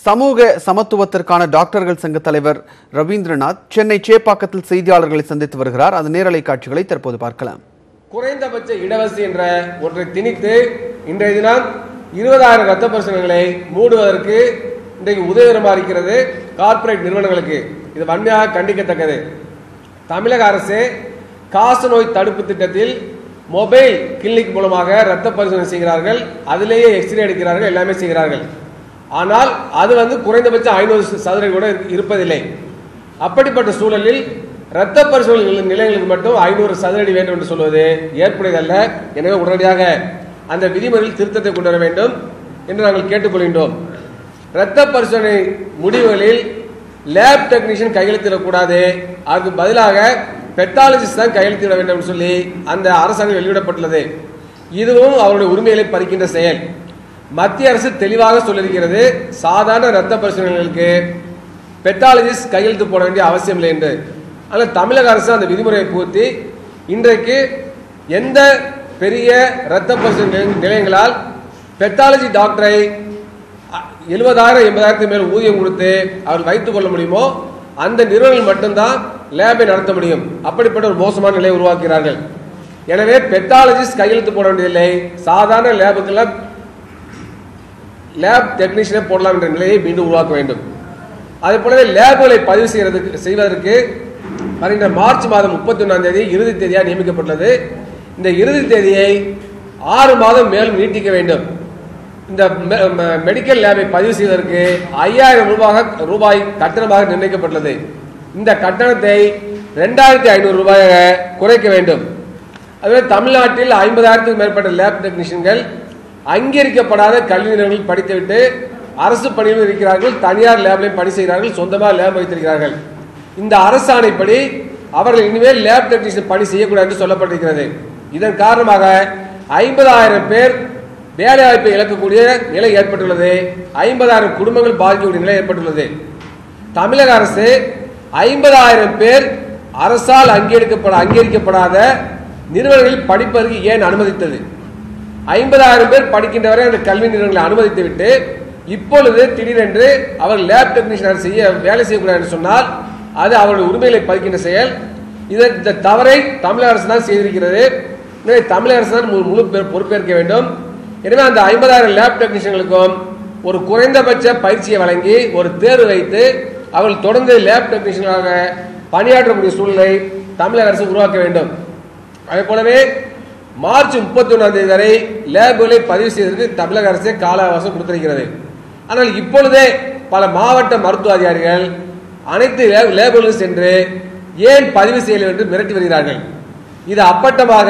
சமூக சமத்துவத்திற்கான டாக்டர்கள் சங்க தலைவர் ரவீந்திரநாத் சென்னை சேப்பாக்கத்தில் செய்தியாளர்களை சந்தித்து வருகிறார் அந்த நேரலை காட்சிகளை தற்போது பார்க்கலாம் குறைந்தபட்ச இடவசதி என்ற ஒன்றை திணித்து இன்றைய தினம் இருபதாயிரம் ரத்த பரிசோதனைகளை மூடுவதற்கு இன்றைக்கு உதவிகரமாக இருக்கிறது கார்ப்பரேட் நிறுவனங்களுக்கு இது வன்மையாக கண்டிக்கத்தக்கது தமிழக அரசு காசநோய் தடுப்பு திட்டத்தில் மொபைல் கிளினிக் மூலமாக ரத்த பரிசோதனை செய்கிறார்கள் அதிலேயே எக்ஸ்ரே எடுக்கிறார்கள் எல்லாமே செய்கிறார்கள் ஆனால் அது வந்து குறைந்தபட்சம் ஐநூறு சதுர கூட இருப்பதில்லை அப்படிப்பட்ட சூழலில் இரத்த பரிசோதனை நிலையங்களுக்கு மட்டும் ஐநூறு சதுரடி வேண்டும் என்று சொல்வது ஏற்புடையதல்ல எனவே உடனடியாக அந்த விதிமுறையில் திருத்தத்தை கொண்டு வர வேண்டும் என்று நாங்கள் கேட்டுக்கொள்கின்றோம் இரத்த பரிசோதனை முடிவுகளில் லேப் டெக்னீஷியன் கையெழுத்திடக்கூடாது அதுக்கு பதிலாக பெத்தாலஜிஸ்ட் தான் கையெழுத்திட வேண்டும் என்று சொல்லி அந்த அரசாங்கம் வெளியிடப்பட்டுள்ளது இதுவும் அவருடைய உரிமைகளை பறிக்கின்ற செயல் மத்திய அரசு தெளிவாக சொல்லியிருக்கிறது சாதாரண இரத்த பரிசோதனைகளுக்கு பெத்தாலஜிஸ்ட் கையெழுத்து போட வேண்டிய அவசியம் இல்லை என்று ஆனால் தமிழக அரசு அந்த விதிமுறையை பூர்த்தி இன்றைக்கு எந்த பெரிய இரத்த பரிசோதனை நிலையங்களால் பெத்தாலஜி டாக்டரை எழுபதாயிரம் எண்பதாயிரத்துக்கு மேல் ஊதியம் கொடுத்து அவர் வைத்துக் கொள்ள முடியுமோ அந்த நிறுவனங்கள் மட்டும்தான் லேபை நடத்த முடியும் அப்படிப்பட்ட ஒரு மோசமான நிலையை உருவாக்குகிறார்கள் எனவே பெத்தாலஜிஸ்ட் கையெழுத்து போட வேண்டியதில்லை சாதாரண லேபுக்கெல்லாம் லேப் டெக்னீஷியனை போடலாம் என்ற நிலையை மீண்டும் உருவாக்க வேண்டும் அதே போலவே லேபுகளை பதிவு செய்யறதுக்கு செய்வதற்கு வருகின்ற மார்ச் மாதம் முப்பத்தி ஒன்றாம் தேதி இறுதி தேதியாக நியமிக்கப்பட்டுள்ளது இந்த இறுதி தேதியை ஆறு மாதம் மேலும் நீட்டிக்க வேண்டும் இந்த மெ- ம- மெடிக்கல் லேபை பதிவு செய்வதற்கு ஐயாயிரம் ரூபாய் ரூபாய் கட்டணமாக நிர்ணயிக்கப்பட்டுள்ளது இந்த கட்டணத்தை ரெண்டாயிரத்தி ஐநூறு ரூபாயாக குறைக்க வேண்டும் அதுவே தமிழ்நாட்டில் ஐம்பதாயிரத்துக்கும் மேற்பட்ட லேப் டெக்னீஷியன்கள் அங்கீகரிக்கப்படாத கல்வி நிறுவனங்களில் படித்துவிட்டு அரசு பணியில் இருக்கிறார்கள் தனியார் லேப்லையும் பணி செய்கிறார்கள் சொந்தமாக லேப் வைத்திருக்கிறார்கள் இந்த அரசாணைப்படி அவர்கள் இனிமேல் லேப் டெக்னீஷியன் பணி செய்யக்கூடாது என்று சொல்லப்பட்டிருக்கிறது இதன் காரணமாக ஐம்பதாயிரம் பேர் வேலை வாய்ப்பை இழக்கக்கூடிய நிலை ஏற்பட்டுள்ளது ஐம்பதாயிரம் குடும்பங்கள் பாதிக்கக்கூடிய நிலை ஏற்பட்டுள்ளது தமிழக அரசு ஐம்பதாயிரம் பேர் அரசால் அங்கீகரிக்கப்பட அங்கீகரிக்கப்படாத நிறுவனங்களில் படிப்பதற்கு ஏன் அனுமதித்தது ஐம்பதாயிரம் பேர் படிக்கின்ற வரை அந்த கல்வி நிறுவனங்களை அனுமதித்து விட்டு இப்பொழுது திடீரென்று அவர் லேப் டெக்னீஷியன் செய்ய வேலை செய்யக்கூடாது என்று சொன்னால் அது அவருடைய உரிமைகளை பறிக்கின்ற செயல் இதை இந்த தவறை தமிழக அரசு தான் செய்திருக்கிறது எனவே தமிழக அரசு தான் முழு- முழு பெ- பொறுப்பேற்க வேண்டும் எனவே அந்த ஐம்பதாயிரம் லேப் டெக்னீஷியன்களுக்கும் ஒரு குறைந்தபட்ச பயிற்சியை வழங்கி ஒரு தேர்வு வைத்து அவர்கள் தொடர்ந்து லேப் டெக்னீஷியனாக பணியாற்றக்கூடிய சூழ்நிலை தமிழக அரசு உருவாக்க வேண்டும் அதே போலவே மார்ச் முப்பத்தி ஒன்றாம் தேதி வரை லேபுகளை பதிவு செய்வதற்கு தமிழக அரசு கால அவகாசம் கொடுத்திருக்கிறது ஆனால் இப்பொழுதே பல மாவட்ட மருத்துவ அதிகாரிகள் அனைத்து லே- லேபுகளும் சென்று ஏன் பதிவு செய்யலை என்று மிரட்டி வருகிறார்கள் இது அப்பட்டமாக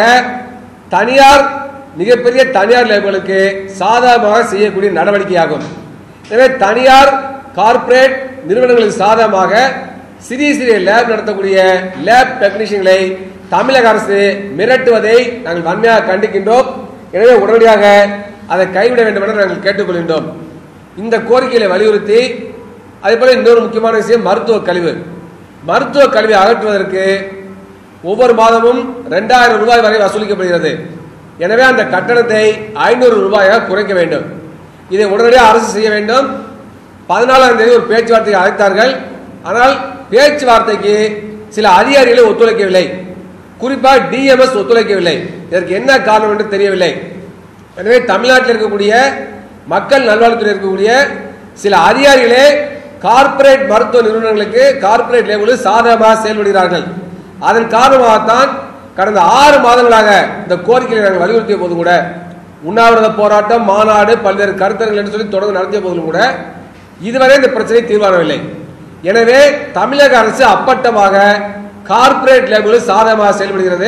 தனியார் மிகப்பெரிய தனியார் லேபுகளுக்கு சாதகமாக செய்யக்கூடிய நடவடிக்கையாகும் எனவே தனியார் கார்ப்பரேட் நிறுவனங்களுக்கு சாதகமாக சிறிய சிறிய லேப் நடத்தக்கூடிய லேப் டெக்னீஷியன்களை தமிழக அரசு மிரட்டுவதை நாங்கள் வன்மையாக கண்டிக்கின்றோம் எனவே உடனடியாக அதை கைவிட வேண்டும் என நாங்கள் கேட்டுக்கொள்கின்றோம் இந்த கோரிக்கைகளை வலியுறுத்தி அதே போல இன்னொரு முக்கியமான விஷயம் மருத்துவ கழிவு மருத்துவ கல்வி அகற்றுவதற்கு ஒவ்வொரு மாதமும் ரெண்டாயிரம் ரூபாய் வரை வசூலிக்கப்படுகிறது எனவே அந்த கட்டணத்தை ஐநூறு ரூபாயாக குறைக்க வேண்டும் இதை உடனடியாக அரசு செய்ய வேண்டும் பதினாலாம் தேதி ஒரு பேச்சுவார்த்தையை அழைத்தார்கள் ஆனால் பேச்சுவார்த்தைக்கு சில அதிகாரிகளை ஒத்துழைக்கவில்லை குறிப்பாக டிஎம்எஸ் ஒத்துழைக்கவில்லை இதற்கு என்ன காரணம் என்று தெரியவில்லை எனவே தமிழ்நாட்டில் இருக்கக்கூடிய மக்கள் நல்வாழ்வுத்துறை இருக்கக்கூடிய சில அதிகாரிகளே கார்ப்பரேட் மருத்துவ நிறுவனங்களுக்கு கார்ப்பரேட் லேபிளில் சாதகமாக செயல்படுகிறார்கள் அதன் காரணமாகத்தான் கடந்த ஆறு மாதங்களாக இந்த கோரிக்கையை நாங்கள் வலியுறுத்திய போதும் கூட உண்ணாவிரத போராட்டம் மாநாடு பல்வேறு கருத்தரங்கள் என்று சொல்லி தொடர்ந்து நடத்திய போதிலும் கூட இதுவரை இந்த பிரச்சனை தீர்மானமில்லை எனவே தமிழக அரசு அப்பட்டமாக கார்ப்பரேட் லேபிளில் சாதகமாக செயல்படுகிறது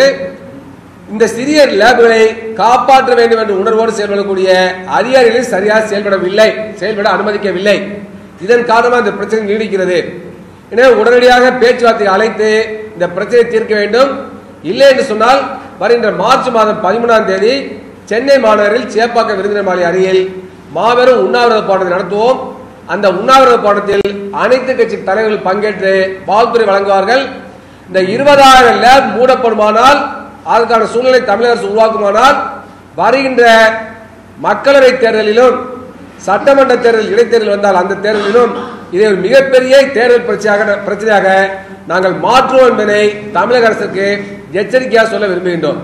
இந்த சிறிய லேபுகளை காப்பாற்ற வேண்டும் என்ற உணர்வோடு செயல்படக்கூடிய அதிகாரிகள் சரியாக செயல்படவில்லை செயல்பட அனுமதிக்கவில்லை இதன் காரணமாக இந்த பிரச்சனை நீடிக்கிறது எனவே உடனடியாக பேச்சுவார்த்தை அழைத்து இந்த பிரச்சனையை தீர்க்க வேண்டும் இல்லை என்று சொன்னால் வருகின்ற மார்ச் மாதம் பதிமூணாம் தேதி சென்னை மாநகரில் சேப்பாக்கம் விருந்தினர் மாலை அருகில் மாபெரும் உண்ணாவிரத போராட்டத்தை நடத்துவோம் அந்த உண்ணாவிரத போராட்டத்தில் அனைத்து கட்சி தலைவர்கள் பங்கேற்று வாழ்த்துறை வழங்குவார்கள் இந்த இருபதாயிரம் லேப் மூடப்படுமானால் அதற்கான சூழ்நிலை தமிழக அரசு உருவாக்குமானால் வருகின்ற மக்களவை தேர்தலிலும் சட்டமன்ற தேர்தல் இடைத்தேர்தல் வந்தால் அந்த தேர்தலிலும் இதை ஒரு மிகப்பெரிய தேர்தல் பிரச்சனையாக பிரச்சனையாக நாங்கள் மாற்றுவோம் என்பதை தமிழக அரசுக்கு எச்சரிக்கையாக சொல்ல விரும்புகின்றோம்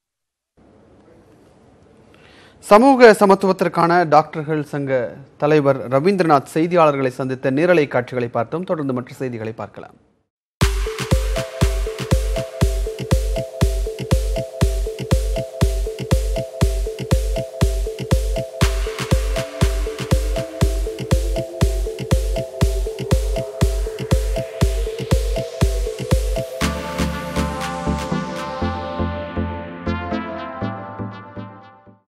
சமூக சமத்துவத்திற்கான டாக்டர்கள் சங்க தலைவர் ரவீந்திரநாத் செய்தியாளர்களை சந்தித்த நேரலை காட்சிகளை பார்த்தோம் தொடர்ந்து மற்ற செய்திகளை பார்க்கலாம்